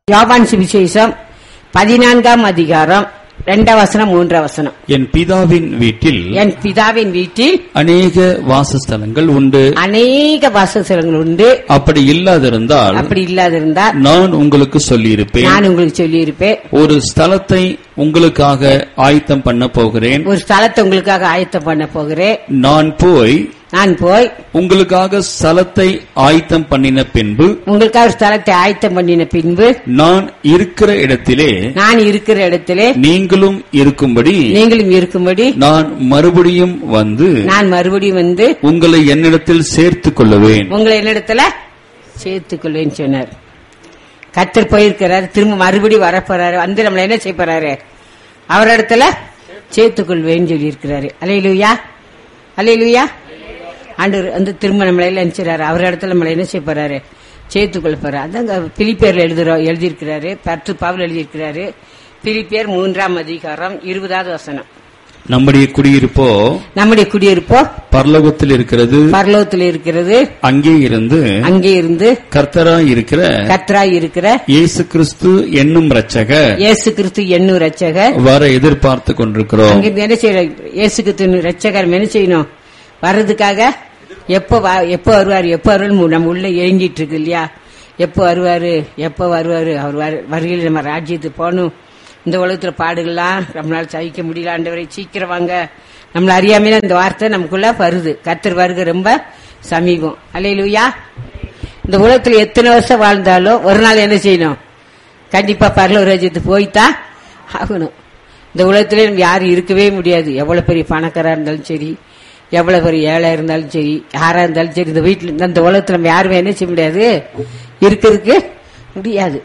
யோவான் சுவிசேஷம் பதினான்காம் அதிகாரம் இரண்டாம் வசனம் மூன்றாம் வசனம் என் பிதாவின் வீட்டில் என் பிதாவின் வீட்டில் அநேக வாசஸ்தலங்கள் உண்டு அநேக வாசஸ்தலங்கள் உண்டு அப்படி இல்லாதிருந்தால் அப்படி இல்லாதிருந்தால் நான் உங்களுக்கு சொல்லியிருப்பேன் நான் உங்களுக்கு சொல்லியிருப்பேன் ஒரு ஸ்தலத்தை உங்களுக்காக ஆயத்தம் பண்ண போகிறேன் ஒரு ஸ்தலத்தை உங்களுக்காக ஆயத்தம் பண்ண போகிறேன் நான் போய் நான் போய் உங்களுக்காக ஸ்தலத்தை ஆயத்தம் பண்ணின பின்பு உங்களுக்காக ஒரு ஸ்தலத்தை ஆயத்தம் பண்ணின பின்பு நான் இருக்கிற இடத்திலே நான் இருக்கிற இடத்திலே நீங்களும் இருக்கும்படி நீங்களும் இருக்கும்படி நான் மறுபடியும் வந்து நான் மறுபடியும் வந்து உங்களை என்னிடத்தில் சேர்த்துக் கொள்ளுவேன் உங்களை என்னிடத்துல சேர்த்துக் கொள்வேன்னு சொன்னார் கத்தர் போயிருக்கிறார் திரும்ப மறுபடியும் வரப்போறாரு வந்து நம்மள என்ன செய்ய போறாரு அவர் இடத்துல சேர்த்துக் கொள்வேன்னு சொல்லி இருக்கிறாரு அலையிலுயா அலையிலுயா ஆண்டவர் வந்து திரும்ப நம்மளை எல்லாம் நினைச்சாரு அவர் இடத்துல நம்மளை என்ன செய்ய போறாரு சேர்த்துக் கொள்ள போறாரு அதாங்க பிலிப்பேர்ல எழுதுறோம் எழுதியிருக்கிறாரு பத்து பாவல் எழுதியிருக்கிறாரு பிலிப்பேர் மூன்றாம் அதிகாரம் இருபதாவது வசனம் நம்முடைய குடியிருப்போ நம்முடைய குடியிருப்போ பரலோகத்தில் இருக்கிறது பரலோகத்தில் இருக்கிறது அங்கே இருந்து அங்கே இருந்து கர்த்தராய் இருக்கிற கத்ராய் இருக்கிற இயேசு கிறிஸ்து என்னும் ரட்சகர் இயேசு கிறிஸ்து எண்ணூர் ரட்சகர் வர எதிர்பார்த்து கொண்டிருக்கிறோம் அங்க என்ன செய்யணும் இயேசு கிறிஸ்து ரட்சகர் என்ன செய்யணும் வர்றதுக்காக எப்போ வா- எப்போ வருவார் எப்போ வருவார் நம்ம உள்ள ஏங்கிட்டு இருக்கு இல்லையா எப்போ வருவாரு எப்போ வருவாரு அவர் வரு- வருகையில் நம்ம ராஜ்யத்துக்கு போகணும் இந்த உலகத்துல பாடுகள்லாம் நம்மளால சகிக்க முடியல ஆண்டவரை சீக்கிரம் வாங்க நம்மள அறியாமையில இந்த வார்த்தை நமக்குள்ள வருது கத்தர் வருகை ரொம்ப சமீபம் அல்லையிலுயா இந்த உலகத்துல எத்தனை வருஷம் வாழ்ந்தாலும் ஒரு நாள் என்ன செய்யணும் கண்டிப்பா பரலூர் ராஜ்யத்துக்கு போய்தான் ஆகணும் இந்த உலகத்திலே நம்ம யாரும் இருக்கவே முடியாது எவ்வளவு பெரிய பணக்காரா இருந்தாலும் சரி எவ்வளவு பெரிய ஏழை இருந்தாலும் சரி யாரா இருந்தாலும் சரி இந்த வீட்டுல இந்த உலகத்துல நம்ம யாருமே என்ன செய்ய முடியாது இருக்கிறதுக்கு முடியாது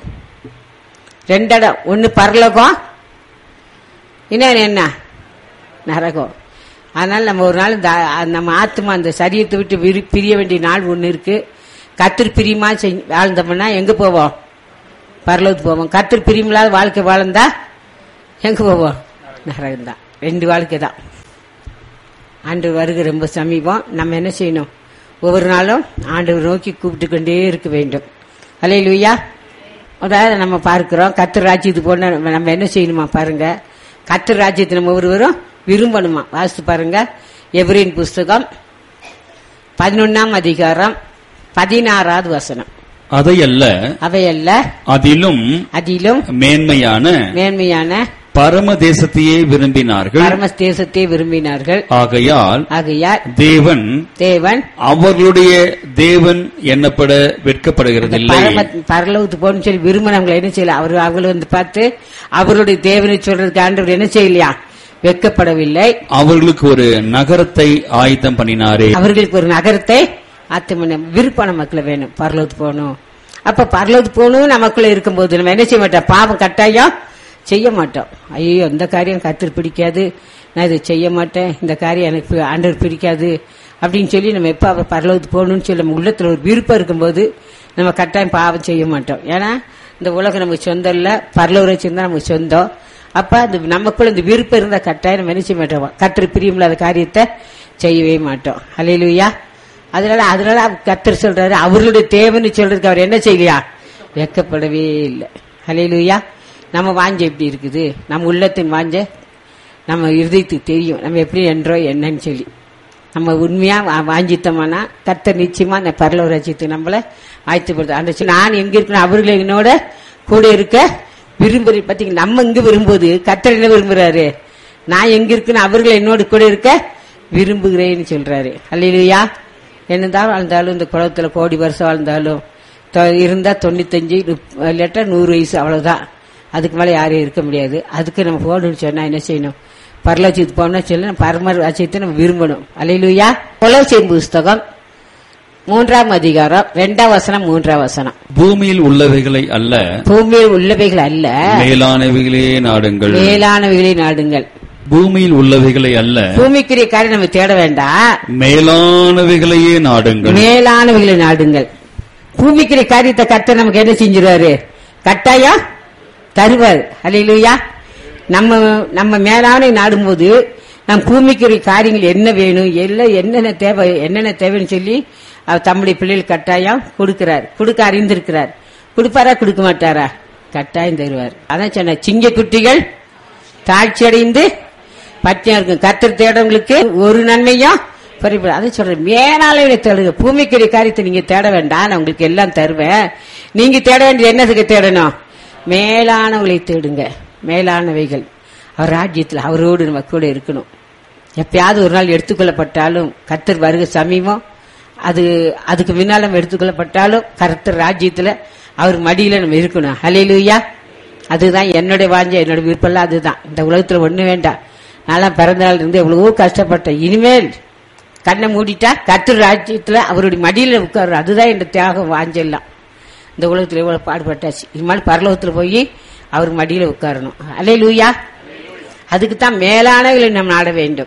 ரெண்டு இடம் ஒன்னு பரலோகம் இன்னொன்னு என்ன நரகம் அதனால நம்ம ஒரு நாள் இந்த ஆ- நம்ம ஆத்மா அந்த சரீரத்தை விட்டு விரி- பிரிய வேண்டிய நாள் ஒன்று இருக்கு கத்திரி பிரியமா செய்- வாழ்ந்தோம்னா எங்க போவோம் பரலோகத்துக்கு போவோம் கத்திரி பிரியமில்லாத வாழ்க்கை வாழ்ந்தா எங்க போவோம் நரகம் தான் ரெண்டு வாழ்க்கை தான் ஆண்டு வருகை ரொம்ப சமீபம் நம்ம என்ன செய்யணும் ஒவ்வொரு நாளும் ஆண்டவர் நோக்கி கூப்பிட்டு கொண்டே இருக்க வேண்டும் அலே லூயா அதாவது நம்ம பார்க்கிறோம் கத்தர் ராஜ்யத்துக்கு போன நம்ம என்ன செய்யணுமா பாருங்க கத்தர் ராஜ்யத்தை நம்ம ஒருவரும் விரும்பணுமா வாசித்து பாருங்க எவரின் புஸ்தகம் பதினொன்னாம் அதிகாரம் பதினாறாவது வசனம் அதையல்ல அவையல்ல அதிலும் அதிலும் மேன்மையான மேன்மையான பரம தேசத்தையே விரும்பினார்கள் பரம தேசத்தை விரும்பினார்கள் ஆகையால் ஆகையால் தேவன் தேவன் அவர்களுடைய தேவன் எண்ணப்பட வெட்கப்படுகிறதில்லை பரம பரலோகத்துக்கு போகணும்னு சொல்லி விரும்பினவங்களை என்ன செய்யல அவர் அவங்களை வந்து பார்த்து அவருடைய தேவனை சொல்றதுக்கு ஆண்டவர் என்ன செய்யலையா வெட்கப்படவில்லை அவர்களுக்கு ஒரு நகரத்தை ஆயத்தம் பண்ணினாரே அவர்களுக்கு ஒரு நகரத்தை ஆத்தமன விருப்பம் நமக்குள்ள வேணும் பரலோகத்துக்கு போகணும் அப்ப பரலோகத்துக்கு போகணும் நமக்குள்ள இருக்கும்போது நம்ம என்ன செய்ய மாட்டோம் பாவம் கட்டாயம் செய்ய மாட்டோம் ஐயோ இந்த காரியம் கத்தர் பிடிக்காது நான் இதை செய்ய மாட்டேன் இந்த காரியம் எனக்கு பி- ஆண்டவர் பிடிக்காது அப்படின்னு சொல்லி நம்ம எப்ப அவர் பரலோகத்துக்கு போகணும்னு சொல்லி நம்ம உள்ளத்துல ஒரு விருப்பம் இருக்கும்போது நம்ம கட்டாயம் பாவம் செய்ய மாட்டோம் ஏன்னா இந்த உலகம் நமக்கு சொந்தம் இல்ல பரலோக தான் நமக்கு சொந்தம் அப்ப அந்த நமக்குள்ள இந்த விருப்பம் இருந்தா கட்டாயம் நம்ம என்ன செய்ய மாட்டோம் கத்தர் பிரியமில்லாத காரியத்தை செய்யவே மாட்டோம் அலையிலுயா அதனால அதனால கத்தர் சொல்றாரு அவர்களுடைய தேவைன்னு சொல்றதுக்கு அவர் என்ன செய்யலையா வெக்கப்படவே இல்லை அலையிலுயா நம்ம வாஞ்ச எப்படி இருக்குது நம்ம உள்ளத்தின் வாஞ்ச நம்ம இருதயத்துக்கு தெரியும் நம்ம எப்படி என்றோ என்னன்னு சொல்லி நம்ம உண்மையா வா- வாஞ்சித்தோம்னா கர்த்தர் நிச்சயமா அந்த பரலோக ராஜ்யத்துக்கு நம்மள ஆயத்துப்படுத்த அந்த சொல்லி, நான் எங்க இருக்கணும் அவர்கள் என்னோட கூட இருக்க விரும்புறேன் பாத்தீங்க நம்ம இங்க விரும்புவது கர்த்தர் என்ன விரும்புறாரு நான் எங்க இருக்கணும் அவர்கள் என்னோட கூட இருக்க விரும்புகிறேன்னு சொல்றாரு அல்லையா என்னதான் வாழ்ந்தாலும் இந்த குளத்துல கோடி வருஷம் வாழ்ந்தாலும் தொ- இருந்தா தொண்ணூத்தஞ்சு நுப்- இல்லாட்டா நூறு வயசு அவ்வளவுதான் அதுக்கு மேல யாரும் இருக்க முடியாது அதுக்கு நம்ம போகணும்னு சொன்னா என்ன செய்யணும் பரலட்சத்துக்கு போகணும்னு சொல்லி பரம ராஜ்யத்தை நம்ம விரும்பணும் அலையிலுயா கொலோசியன் புஸ்தகம் மூன்றாம் அதிகாரம் ரெண்டாம் வசனம் மூன்றாம் வசனம் பூமியில் உள்ளவைகளை அல்ல பூமியில் உள்ளவைகள் அல்ல மேலானவைகளே நாடுங்கள் மேலானவைகளை நாடுங்கள் பூமியில் உள்ளவைகளை அல்ல பூமிக்குரிய காரியம் நம்ம தேட வேண்டாம் மேலானவைகளையே நாடுங்கள் மேலானவைகளை நாடுங்கள் பூமிக்குரிய காரியத்தை கத்த நமக்கு என்ன செஞ்சிருவாரு கட்டாயம் தருவார் அல்லையா நம்ம நம்ம மேலான நாடும்போது நம் பூமிக்குரிய காரியங்கள் என்ன வேணும் எல்லாம் என்னென்ன தேவை என்னென்ன தேவைன்னு சொல்லி அவர் தம்முடைய பிள்ளைகள் கட்டாயம் கொடுக்கிறார் கொடுக்க அறிந்திருக்கிறார் கொடுப்பாரா கொடுக்க மாட்டாரா கட்டாயம் தருவார் அதான் சொன்ன சிங்க குட்டிகள் தாழ்ச்சி அடைந்து பட்டியா இருக்கும் கத்தர் தேடவங்களுக்கு ஒரு நன்மையும் பறிப்பட அதை சொல்றேன் மேலாளர்களை தேடுங்க பூமிக்குரிய காரியத்தை நீங்க தேட வேண்டாம் நான் உங்களுக்கு எல்லாம் தருவேன் நீங்க தேட வேண்டியது என்னதுக்கு தேடணும் மேலானவங்களை தேடுங்க மேலானவைகள் அவர் ராஜ்யத்தில் அவரோடு நம்ம கூட இருக்கணும் எப்பயாவது ஒரு நாள் எடுத்துக்கொள்ளப்பட்டாலும் கர்த்தர் வருக சமீபம் அது அதுக்கு முன்னால நம்ம எடுத்துக்கொள்ளப்பட்டாலும் கர்த்தர் ராஜ்யத்துல அவர் மடியில நம்ம இருக்கணும் ஹalleluya அதுதான் என்னுடைய வாஞ்ச என்னோட விருப்பம்லாம் அதுதான் இந்த உலகத்துல ஒண்ணு வேண்டாம் நான்லாம் பிறந்த நாள் இருந்து எவ்வளவோ கஷ்டப்பட்டேன் இனிமேல் கண்ணை மூடிட்டா கர்த்தர் ராஜ்யத்துல அவருடைய மடியில உட்காரு அதுதான் என் தியாகம் வாஞ்செல்லாம் இந்த உலகத்துல எவ்வளவு பாடுபட்டாச்சு இனிமேல் பரலோகத்துல போய் அவர் மடியில உட்காரணும் ஹalleluya அதுக்கு தான் மேலானவர்களை நாம் நாட வேண்டும்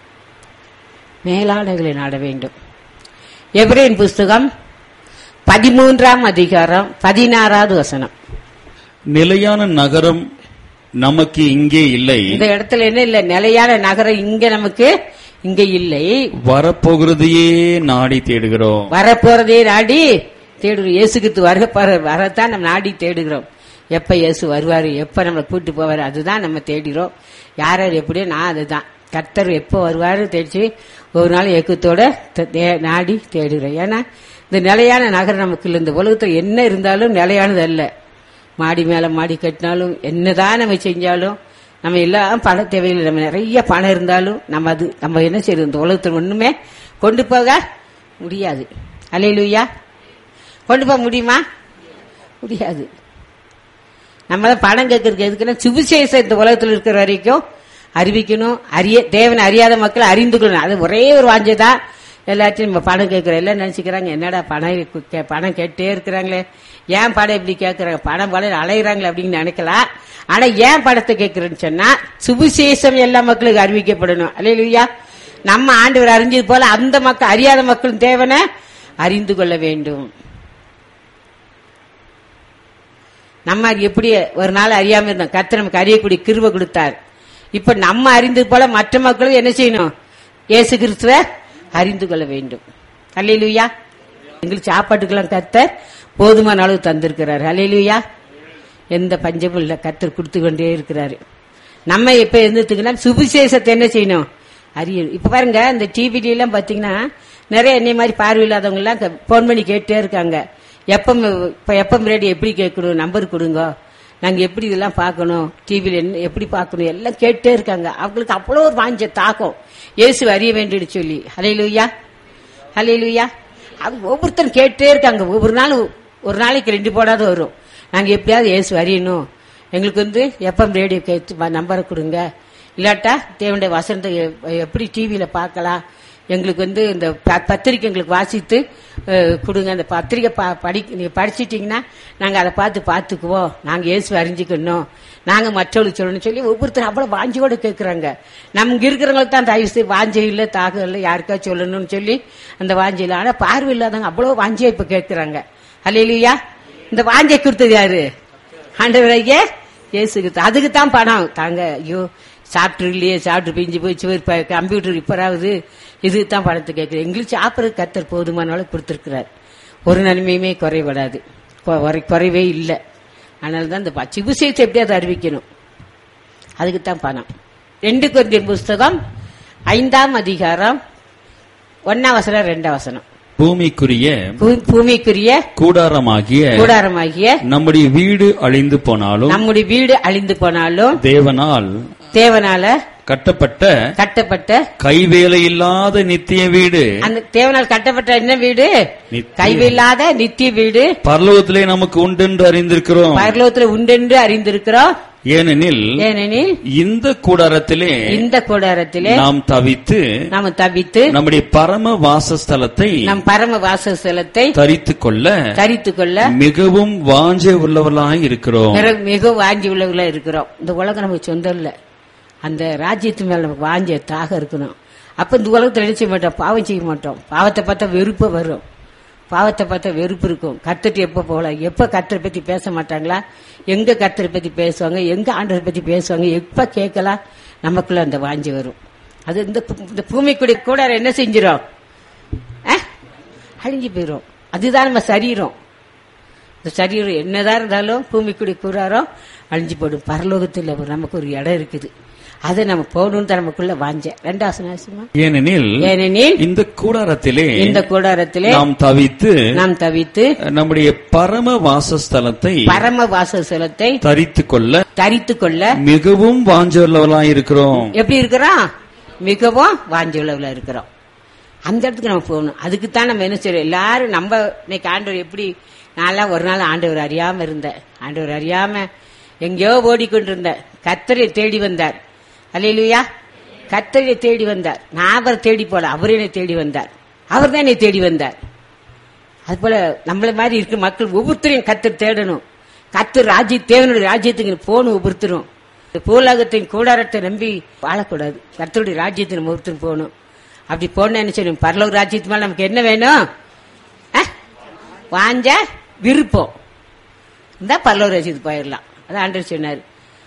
மேலானவர்களை நாட வேண்டும் எப்ரேன் புஸ்தகம் பதிமூன்றாம் அதிகாரம் பதினாறாவது வசனம் நிலையான நகரம் நமக்கு இங்கே இல்லை இந்த இடத்துல என்ன இல்ல நிலையான நகரம் இங்க நமக்கு இங்க இல்லை வரப்போகிறதையே நாடி தேடுகிறோம் வரப்போறதே நாடி தேடுகிறோம் இயேசுக்கு வருக வரத்தான் நம்ம நாடி தேடுகிறோம் எப்ப இயேசு வருவாரு எப்ப நம்மளை கூட்டு போவாரு அதுதான் நம்ம தேடுகிறோம் யார் யார் எப்படியோ நான் அதுதான் கர்த்தர் எப்போ வருவாரு தேடிச்சு ஒரு நாள் ஏக்கத்தோட த- தே- நாடி தேடுகிறோம் ஏன்னா இந்த நிலையான நகரம் நமக்கு இல்லை இந்த உலகத்துல என்ன இருந்தாலும் நிலையானது அல்ல மாடி மேல மாடி கட்டினாலும் என்னதான் நம்ம செஞ்சாலும் நம்ம எல்லாம் பண தேவையில்லை நம்ம நிறைய பணம் இருந்தாலும் நம்ம அது நம்ம என்ன செய்யறது இந்த உலகத்தில் ஒண்ணுமே கொண்டு போக முடியாது அலையிலுயா கொண்டு போக முடியுமா முடியாது நம்ம தான் பணம் கேட்கறதுக்கு எதுக்குன்னா சுவிசேஷம் இந்த உலகத்தில் இருக்கிற வரைக்கும் அறிவிக்கணும் அறிய தேவனை அறியாத மக்கள் அறிந்து கொள்ளணும் அது ஒரே ஒரு வாஞ்சதான் எல்லாத்தையும் நம்ம பணம் கேட்கிறோம் எல்லாம் நினைச்சுக்கிறாங்க என்னடா பணம் கே- பணம் கேட்டே இருக்கிறாங்களே ஏன் படம் இப்படி கேட்கறாங்க பணம் படம் அலையிறாங்களே அப்படின்னு நினைக்கலாம் ஆனா ஏன் படத்தை கேட்கிறேன்னு சொன்னா சுவிசேஷம் எல்லா மக்களுக்கு அறிவிக்கப்படணும் அல்லையா நம்ம ஆண்டவர் அறிஞ்சது போல அந்த மக்கள் அறியாத மக்களும் தேவனை அறிந்து கொள்ள வேண்டும் நம்ம அது எப்படி ஒரு நாள் அறியாம இருந்தோம் கர்த்தர் நமக்கு அறியக்கூடிய கிருபை கொடுத்தார் இப்ப நம்ம அறிந்தது போல மற்ற மக்களும் என்ன செய்யணும் இயேசு கிறிஸ்துவ அறிந்து கொள்ள வேண்டும் அல்லையிலுயா எங்களுக்கு சாப்பாட்டுக்கெல்லாம் கர்த்தர் போதுமான அளவு தந்திருக்கிறார் அல்லையிலுயா எந்த பஞ்சமும் இல்ல கர்த்தர் கொடுத்து கொண்டே இருக்கிறாரு நம்ம இப்ப இருந்ததுக்குன்னா சுவிசேஷத்தை என்ன செய்யணும் அறியணும் இப்ப பாருங்க இந்த டிவில எல்லாம் பாத்தீங்கன்னா நிறைய என்னை மாதிரி பார்வையில்லாதவங்க எல்லாம் போன் பண்ணி கேட்டே இருக்காங்க எப்பம் இப்ப எப்பம் ரேடியோ எப்படி கேட்கணும் நம்பர் கொடுங்க நாங்க எப்படி இதெல்லாம் பார்க்கணும் டிவில என்ன எப்படி பார்க்கணும் எல்லாம் கேட்டே இருக்காங்க அவங்களுக்கு அவ்வளோ ஒரு வாஞ்ச தாக்கம் இயேசு அறிய வேண்டியது சொல்லி ஹலையிலுயா ஹலையிலுயா அவங்க ஒவ்வொருத்தரும் கேட்டே இருக்காங்க ஒவ்வொரு நாள் ஒரு நாளைக்கு ரெண்டு போடாத வரும் நாங்க எப்படியாவது இயேசு அறியணும் எங்களுக்கு வந்து எஃப்எம் ரேடியோ கேட்டு நம்பரை கொடுங்க இல்லாட்டா தேவனுடைய வசனத்தை எ- எப்படி டிவியில பார்க்கலாம் எங்களுக்கு வந்து இந்த ப- பத்திரிக்கை எங்களுக்கு வாசித்து அஹ், கொடுங்க அந்த பத்திரிக்கை ப- படி நீங்க படிச்சிட்டீங்கன்னா நாங்க அதை பார்த்து பார்த்துக்குவோம் நாங்க இயேசு அறிஞ்சுக்கணும் நாங்க மற்றவங்களுக்கு சொல்லணும்னு சொல்லி ஒவ்வொருத்தரும் அவ்வளவு வாஞ்சியோட கேட்கறாங்க நமக்கு இருக்கிறவங்களுக்கு தான் தயவு செய்து வாஞ்சை இல்லை தாகம் இல்லை யாருக்கா சொல்லணும்னு சொல்லி அந்த வாஞ்சை இல்லை ஆனா பார்வை இல்லாதவங்க அவ்வளவு வாஞ்சியா இப்ப கேட்கறாங்க அல்லையா இந்த வாஞ்சை கொடுத்தது யாரு ஆண்டவரையே இயேசு கிறிஸ்து அதுக்கு தான் பணம் தாங்க ஐயோ சாப்பிட்டு இல்லையே சாப்பிட்டு பிஞ்சு போய் சுவர் ப- கம்ப்யூட்டர் இப்பராவது இதுக்கு தான் பணத்தை கேட்குது எங்களுக்கு சாப்பிட்றது கத்தர் போதுமான அளவு கொடுத்துருக்கிறார் ஒரு நன்மையுமே குறைபடாது கொ- குறை- குறைவே இல்லை அதனால தான் இந்த ப- சிகிச்சை எப்படியாவது அறிவிக்கணும் அதுக்கு தான் பணம் ரெண்டு கொரிந்தியர் புஸ்தகம் ஐந்தாம் அதிகாரம் ஒன்னாம் வசனம் ரெண்டாம் வசனம் பூமிக்குரிய பூ- பூமிக்குரிய கூடாரமாகிய கூடாரமாகிய நம்முடைய வீடு அழிந்து போனாலும் நம்முடைய வீடு அழிந்து போனாலும் தேவனால் தேவனால கட்டப்பட்ட கட்டப்பட்ட கைவேலை இல்லாத நித்திய வீடு அந்த தேவனால் கட்டப்பட்ட என்ன வீடு நித்திய- கைவில்லாத நித்திய வீடு பரலோகத்திலே நமக்கு உண்டென்று அறிந்திருக்கிறோம் பரலோகத்துல உண்டென்று அறிந்திருக்கிறோம் ஏனெனில் ஏனெனில் இந்த கூடாரத்திலே இந்த கூடாரத்திலே நாம் தவித்து நாம் தவித்து நம்முடைய பரம வாசஸ்தலத்தை நம் பரம வாசஸ்தலத்தை தரித்துக் கொள்ள தரித்துக் கொள்ள மிகவும் வாஞ்சை உள்ளவர்களாய் இருக்கிறோம் மிக- மிக வாஞ்சி உள்ளவர்களா இருக்கிறோம் இந்த உலகம் நமக்கு சொந்தம் இல்ல அந்த ராஜ்யத்து மேல நமக்கு வாஞ்ச தாக இருக்கணும் அப்ப இந்த உலகத்துல என்ன செய்ய மாட்டோம் பாவம் செய்ய மாட்டோம் பாவத்தை பார்த்தா வெறுப்பு வரும் பாவத்தை பார்த்தா வெறுப்பு இருக்கும் கத்துட்டு எப்ப போகலாம் எப்ப கத்தரை பத்தி பேச மாட்டாங்களா எங்க கத்தரை பத்தி பேசுவாங்க எங்க ஆண்டரை பத்தி பேசுவாங்க எப்ப கேட்கலாம் நமக்குள்ள அந்த வாஞ்சி வரும் அது இந்த பூ- இந்த பூமிக்குடி கூட என்ன செஞ்சிடும் அழிஞ்சு போயிரும் அதுதான் நம்ம சரீரம் இந்த சரீரம் என்னதான் இருந்தாலும் பூமிக்குடி கூறாரோ அழிஞ்சு போடும் பரலோகத்தில் ஒரு- நமக்கு ஒரு இடம் இருக்குது அதை நம்ம போகணும்னு தான் நமக்குள்ள வாஞ்சேன் ரெண்டாவது நாசமா ஏனெனில் ஏனெனில் இந்த கூடாரத்திலே இந்த கூடாரத்திலே நாம் தவித்து நாம் தவித்து நம்முடைய பரம வாசஸ்தலத்தை பரம வாசஸ்தலத்தை தரித்து கொள்ள தரித்து கொள்ள மிகவும் வாஞ்சவர்களாய் இருக்கிறோம் எப்படி இருக்கிறோம் மிகவும் வாஞ்சளவுல இருக்கிறோம் அந்த இடத்துக்கு நம்ம போகணும் அதுக்கு தான் நம்ம என்ன செய்யறோம் எல்லாரும் நம்ம இன்னைக்கு ஆண்டவர் எப்படி நான்லாம் ஒரு நாள் ஆண்டவர் அறியாம இருந்தேன் ஆண்டவர் அறியாம எங்கேயோ ஓடிக்கொண்டிருந்தேன் கத்தரை தேடி வந்தார் அல்லையா கத்தரை தேடி வந்தார் நான் அவரை தேடி போல அவர் என்னை தேடி வந்தார் அவர் தான் என்னை தேடி வந்தார் அது போல நம்மள மாதிரி இருக்க மக்கள் ஒவ்வொருத்தரையும் கத்தர் தேடணும் கத்தர் ராஜ்ய தேவனுடைய ராஜ்யத்துக்கு போகணும் ஒவ்வொருத்தரும் இந்த பூலகத்தின் கூடாரத்தை நம்பி வாழக்கூடாது கத்தருடைய ராஜ்யத்தை நம்ம ஒருத்தரும் போகணும் அப்படி போன என்ன செய்யணும் பரலோக ராஜ்யத்து மேல நமக்கு என்ன வேணும் அஹ்? வாஞ்ச விருப்பம் இந்த பரலோக ராஜ்யத்துக்கு போயிடலாம் அதான் ஆண்டவர் சொன்னார்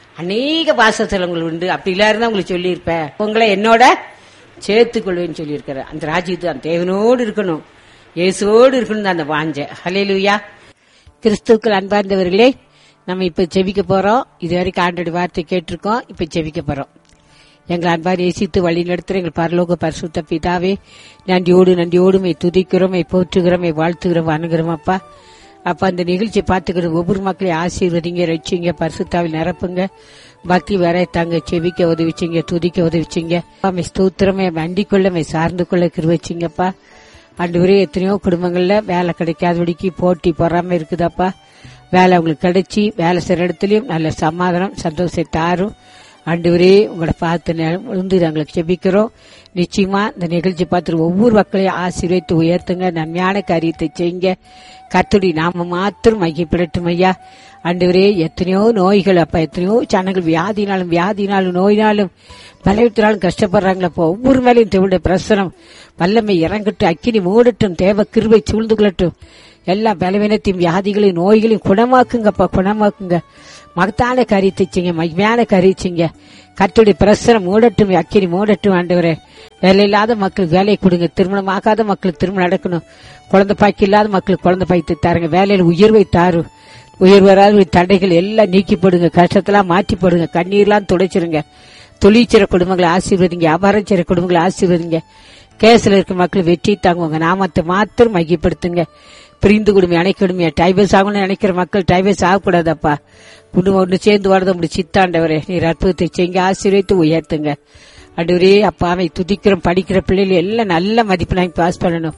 அநேக வாசஸ்தலங்கள் உண்டு அப்படி இல்லாருந்தா உங்களுக்கு சொல்லியிருப்பேன் உங்களை என்னோட சேர்த்துக் கொள்வேன்னு சொல்லியிருக்கிறேன் அந்த ராஜ்யத்து அந்த தேவனோடு இருக்கணும் இயேசுவோடு இருக்கணும் தான் அந்த வாஞ்ச ஹalleluya கிறிஸ்துக்கள் அன்பார்ந்தவர்களே நம்ம இப்ப செபிக்க போறோம் இதுவரைக்கும் ஆண்டோட வார்த்தை கேட்டிருக்கோம் இப்ப செபிக்க போறோம் எங்கள் அன்பார் நேசித்து வழி நடத்துகிற எங்கள் பரலோக பரிசுத்த பிதாவே நன்றியோடு நன்றியோடு மை துதிக்கிறோம் மை போற்றுகிறோம் மை வாழ்த்துகிறோம் வணங்குறோம் அப்பா அப்பா அந்த நிகழ்ச்சியை பார்த்துக்கிற ஒவ்வொரு மக்களையும் ஆசீர்வதிங்க ரட்சிங்க பரிசுத்தாவில் நிரப்புங்க பக்தி வர தாங்க செவிக்க உதவிச்சிங்க துதிக்க உதவிச்சிங்க மை ஸ்தோத்திரமே வண்டிக் கொள்ள மை சார்ந்து கொள்ள கிருவச்சிங்கப்பா ஆண்டு எத்தனையோ குடும்பங்கள்ல வேலை கிடைக்காதபடிக்கு போட்டி பொறாம இருக்குதாப்பா வேலை உங்களுக்கு கிடைச்சி வேலை செய்யற இடத்துலயும் நல்ல சமாதானம் சந்தோஷத்தை தாரும் ஆண்டவரே உங்களை பார்த்து நே- விழுந்து நாங்களுக்கு செபிக்கிறோம் நிச்சயமா இந்த நிகழ்ச்சி பார்த்து ஒவ்வொரு மக்களையும் ஆசீர்வதித்து உயர்த்துங்க நன்மையான காரியத்தை செய்யுங்க கர்த்தருடைய நாம மாத்திரம் மையப்படட்டும் ஐயா ஆண்டவரே எத்தனையோ நோய்கள் அப்ப எத்தனையோ ஜனங்கள் வியாதினாலும் வியாதினாலும் நோயினாலும் பலவீனத்தினாலும் கஷ்டப்படுறாங்களப்போ ஒவ்வொரு மேலையும் தேவனுடைய பிரசனம் வல்லமை இறங்கட்டும் அக்கினி மூடட்டும் தேவ கிருபை சூழ்ந்து கொள்ளட்டும் எல்லா பலவீனத்தையும் வியாதிகளையும் நோய்களையும் குணமாக்குங்கப்பா குணமாக்குங்க மகத்தான காரியத்தை செய்யுங்க மகிமையான காரியம் செய்யுங்க கத்துடைய பிரசரம் மூடட்டும் அக்கினி மூடட்டும் ஆண்டவரே வேலை இல்லாத மக்களுக்கு வேலை கொடுங்க திருமணம் ஆகாத மக்களுக்கு திருமணம் நடக்கணும் குழந்தை பாக்கி இல்லாத மக்களுக்கு குழந்தை பாய்த்து தாருங்க வேலையில உயர்வை தாரு உயர்வராத தடைகள் எல்லாம் நீக்கிப்படுங்க கஷ்டத்தெல்லாம் மாற்றி போடுங்க கண்ணீர்லாம் துடைச்சிருங்க தொழிற்சிற குடும்பங்களை ஆசீர்வதிங்க வியாபாரம் செய்யற குடும்பங்களை ஆசீர்வதிங்க கேஸ்ல இருக்க மக்கள் வெற்றி தாங்குவாங்க நாமத்தை மாத்திரம் மையப்படுத்துங்க பிரிந்து குடும்பம் அணைக்கணுமே டைபஸ் ஆகணும்னு நினைக்கிற மக்கள் டைபஸ் ஆகக்கூடாதப்பா குடும்பம் ஒன்று சேர்ந்து வரத அப்படி சித்தாண்டவரே நீர் அற்புதத்தை செய்யுங்க ஆசீர்வதித்து உயர்த்துங்க அண்டவரே அப்பாவை துதிக்கிறோம் படிக்கிற பிள்ளைகள் எல்லாம் நல்ல மதிப்பெண்ணாய் பாஸ் பண்ணணும்